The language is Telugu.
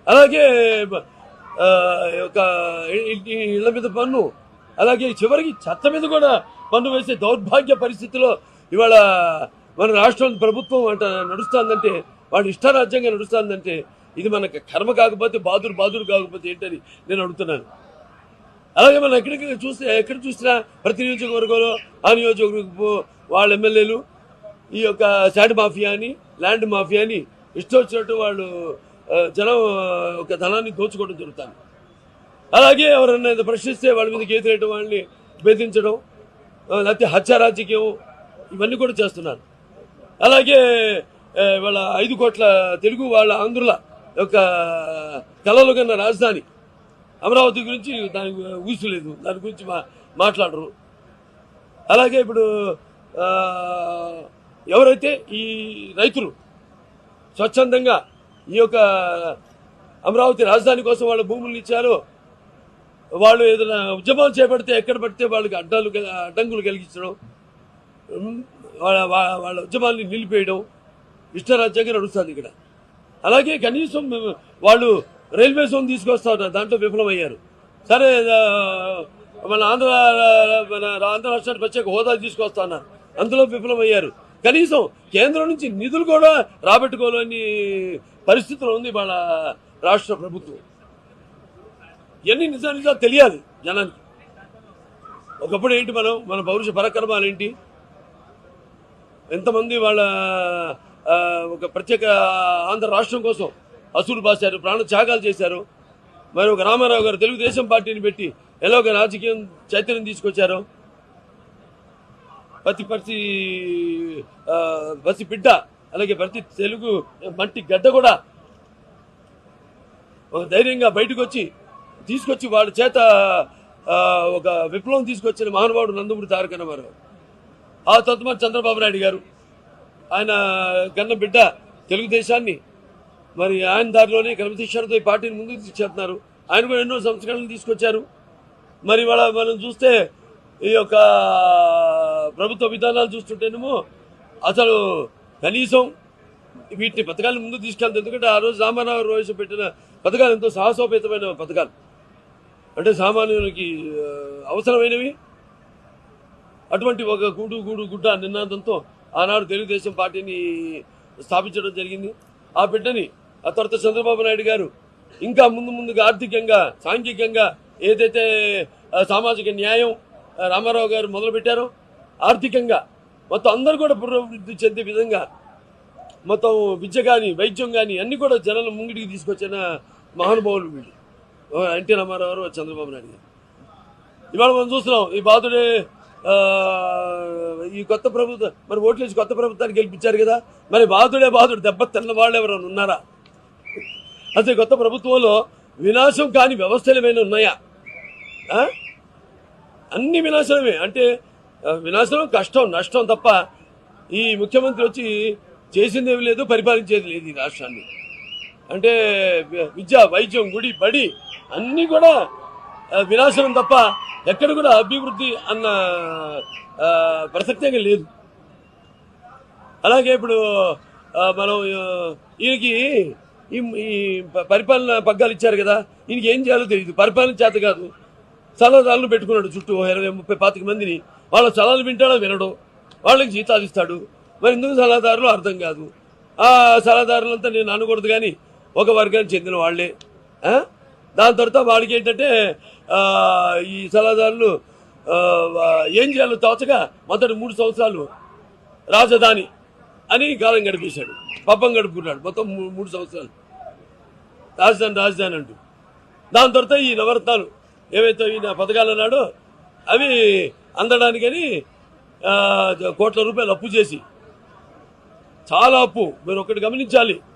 అలాగే ఆ, ఒక ఇంటి ఇళ్ల మీద పన్ను అలాగే చివరికి చెత్త మీద కూడా పన్ను వేసే దౌర్భాగ్య పరిస్థితిలో ఇవాళ మన రాష్ట్రం ప్రభుత్వం అంట నడుస్తుందంటే వాడు ఇష్టారాజ్యంగా నడుస్తుందంటే ఇది మనకు కర్మ కాకపోతే బాదురు బాదురు కాకపోతే ఏంటని నేను అడుగుతున్నాను అలాగే మనం ఎక్కడికి చూస్తే ఎక్కడ చూసినా ప్రతి నియోజకవర్గంలో ఆ నియోజకవర్గపు వాళ్ళ ఎమ్మెల్యేలు ఈ యొక్క శాండ్ మాఫియా అని ల్యాండ్ మాఫియా అని ఇష్టం వచ్చినట్టు వాళ్ళు ఆ, జనం ఒక ధనాన్ని దోచుకోవడం జరుగుతుంది అలాగే ఎవరన్నా ఏదో ప్రశ్నిస్తే వాళ్ళ మీద గీతలేయటం వాళ్ళని బెదిరించడం ఆ, లేకపోతే హత్య రాజకీయం ఇవన్నీ కూడా చేస్తున్నారు అలాగే ఆ, వాళ్ళ ఐదు కోట్ల తెలుగు వాళ్ళ ఆంధ్రుల యొక్క కలలు కన్న రాజధాని అమరావతి గురించి దానికి ఊసలేదు దాని గురించి మా మాట్లాడరు అలాగే ఇప్పుడు ఆ, ఎవరైతే ఈ రైతులు స్వచ్ఛందంగా ఈ యొక్క అమరావతి రాజధాని కోసం వాళ్ళ భూములు ఇచ్చారో వాళ్ళు ఏదైనా ఉద్యమం చేపడితే ఎక్కడ పడితే వాళ్ళకి అడ్డాలు కల- అడ్డంకులు కలిగించడం ఉమ్, వాళ్ళ వా- వాళ్ళ ఉద్యమాన్ని నిలిపేయడం ఇష్టరాజ్యంగా నడుస్తుంది ఇక్కడ అలాగే కనీసం మేము- వాళ్ళు రైల్వే జోన్ తీసుకొస్తారు దాంట్లో విఫలమయ్యారు సరే ఆ, మన ఆంధ్ర మన ఆంధ్ర రాష్ట్రానికి ప్రత్యేక హోదా తీసుకొస్తున్నారు అందులో విఫలమయ్యారు కనీసం కేంద్రం నుంచి నిధులు కూడా రాబట్టుకోలేని పరిస్థితులు ఉంది వాళ్ళ రాష్ట్ర ప్రభుత్వం ఇవన్నీ నిజా నిజాలు తెలియాలి జనానికి ఒకప్పుడు ఏంటి మనం మన పౌరుష పరాక్రమాలు ఏంటి ఎంతమంది వాళ్ళ ఆ, ఒక ప్రత్యేక ఆంధ్ర రాష్ట్రం కోసం అసూలు బాశారు ప్రాణ త్యాగాలు చేశారు మరి ఒక రామారావు గారు తెలుగుదేశం పార్టీని పెట్టి ఎలా ఒక రాజకీయం చైతన్యం తీసుకొచ్చారు ప్రతి ప్రతి ఆ, ప్రతి బిడ్డ అలాగే ప్రతి తెలుగు మట్టి గడ్డ కూడా ఒక ధైర్యంగా బయటకు వచ్చి తీసుకొచ్చి వాళ్ళ చేత ఆ, ఒక విప్లవం తీసుకొచ్చిన మహానుభావుడు నందమూరి తారక రామారావు ఆ తత్మ చంద్రబాబు నాయుడు గారు ఆయన కన్న బిడ్డ తెలుగుదేశాన్ని మరి ఆయన దారిలోనే క్రమశిక్షణతో ఈ పార్టీని ముందుకు తీసుకెళ్తున్నారు ఆయన కూడా ఎన్నో సంస్కరణలు తీసుకొచ్చారు మరి వాళ్ళ మనం చూస్తే ఈ యొక్క ప్రభుత్వ విధానాలు చూస్తుంటేనేమో అసలు కనీసం వీటిని పథకాలను ముందు తీసుకెళ్తారు ఎందుకంటే ఆ రోజు రామారావు రోజు పెట్టిన పథకాలు ఎంతో సాహసోపేతమైన పథకాలు అంటే సామాన్యునికి ఆ, అవసరమైనవి అటువంటి ఒక గూడు గూడు గుడ్డ నినాదంతో ఆనాడు తెలుగుదేశం పార్టీని స్థాపించడం జరిగింది ఆ బిడ్డని ఆ తర్వాత చంద్రబాబు నాయుడు గారు ఇంకా ముందు ముందుగా ఆర్థికంగా సాంఘికంగా ఏదైతే ఆ, సామాజిక న్యాయం ఆ, రామారావు గారు మొదలుపెట్టారో ఆర్థికంగా మొత్తం అందరూ కూడా పురోభివృద్ధి చెందే విధంగా మొత్తం విద్య కానీ వైద్యం కానీ అన్ని కూడా జనాల ముంగిటికి తీసుకొచ్చిన మహానుభావులు వీళ్ళు ఓ ఎన్టీ రామారావు గారు చంద్రబాబు నాయుడు గారు ఇవాళ మనం చూస్తున్నాం ఈ బాధుడే ఆ, ఈ కొత్త ప్రభుత్వం మరి ఓట్లేసి కొత్త ప్రభుత్వాన్ని గెలిపించారు కదా మరి బాధుడే బాధుడు దెబ్బ తిన్న వాళ్ళు ఎవరైనా ఉన్నారా అసలు ఈ కొత్త ప్రభుత్వంలో వినాశం కాని వ్యవస్థలు ఏమైనా ఉన్నాయా ఆ? అన్ని వినాశనమే అంటే ఆ, వినాశనం కష్టం నష్టం తప్ప ఈ ముఖ్యమంత్రి వచ్చి చేసింది ఏమి లేదు పరిపాలించేది లేదు ఈ రాష్ట్రాన్ని అంటే వి- విద్య వైద్యం గుడి బడి అన్నీ కూడా ఆ, వినాశనం తప్ప ఎక్కడ కూడా అభివృద్ధి అన్న ఆ, ప్రసక్తంగా లేదు అలాగే ఇప్పుడు ఆ, మనం ఆ, ఈయనకి ఈ ఈ ప- పరిపాలన పగ్గాలు ఇచ్చారు కదా ఈయనకి ఏం చేయాలో తెలియదు పరిపాలన చేత కాదు సలహాదారులు పెట్టుకున్నాడు చుట్టూ ఓ ఇరవై ముప్పై పాతిక మందిని వాళ్ళ సలహాలు వింటాడో వినడు వాళ్ళకి జీతాలు ఇస్తాడు మరి ఎందుకు సలహాదారులు అర్థం కాదు ఆ సలహాదారులంతా నేను అనకూడదు కానీ ఒక వర్గానికి చెందిన వాళ్ళే ఆ? దాని తర్వాత వాడికి ఏంటంటే ఆ, ఈ సలహాదారులు ఆ, వా- ఏం చేయాలో తోచగా మొదటి మూడు సంవత్సరాలు రాజధాని అని కాలం గడిపేశాడు పబ్బం గడుపుకున్నాడు మొత్తం మూ- మూడు సంవత్సరాలు రాజధాని రాజధాని అంటూ దాని తర్వాత ఈ నవరత్నాలు ఏవైతే ఈయన పథకాలు అన్నాడో అవి అందడానికని ఆ, కోట్ల రూపాయలు అప్పు చేసి చాలా అప్పు మీరు ఒకటి గమనించాలి